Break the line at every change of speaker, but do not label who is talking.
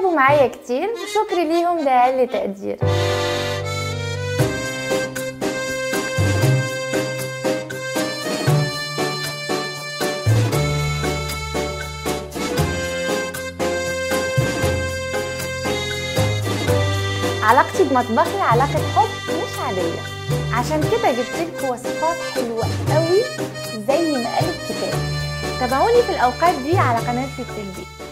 تعبوا معايا كتير شكري ليهم ده اقل تقدير علاقتي بمطبخي علاقة حب مش عادية عشان كده جبتلكوا وصفات حلوة قوي زي ما قال الكتاب تابعوني في الأوقات دي على قناة ست البيت